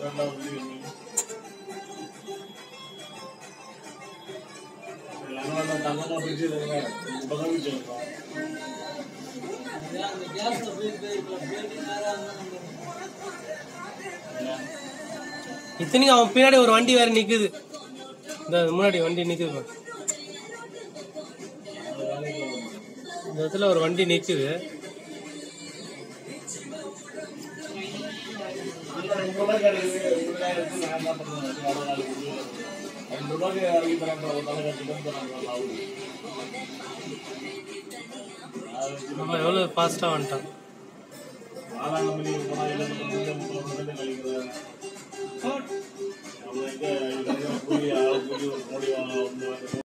ரெண்டாவது முடிவு பண்ணி. அதனால தான் தங்கமா பிரிச்சு இருங்க. இந்த பக்கம் வச்சிருக்கோம். அந்த கேஸ்ல போயிட்டு இப்போ போயிட்டு நேரா இருந்தா நம்ம இத்தனைக்கும் அவன் பின்னாடி ஒரு வண்டி வேற நிக்குது இந்த முன்னாடி வண்டி நிக்குது பாரு. அந்த வேலைக்கு வரணும். இந்த இடத்துல ஒரு வண்டி நிக்குது ஐம்பது ரூபாய் கிடைக்குது. இருபதாயிரம் எடுத்து நான் என்ன பண்ணுவேன்? வச்சு அறுபது நாளைக்கு முடிவு பண்ணுவேன். ஐம்பது ரூபாய்க்கு வாங்கி தரேன் ஒரு தலை கட்டி தான் தராங்க அவங்க. அதை வச்சு நம்ம எவ்வளவு ஃபாஸ்டா வந்துட்டான் நாலாயிரம் மணி போனா இல்லை முப்பது முப்பது கழிக்கிறேன் அவங்க எங்க கூலி ஆள் கூலி ஒரு கோடி வாங்க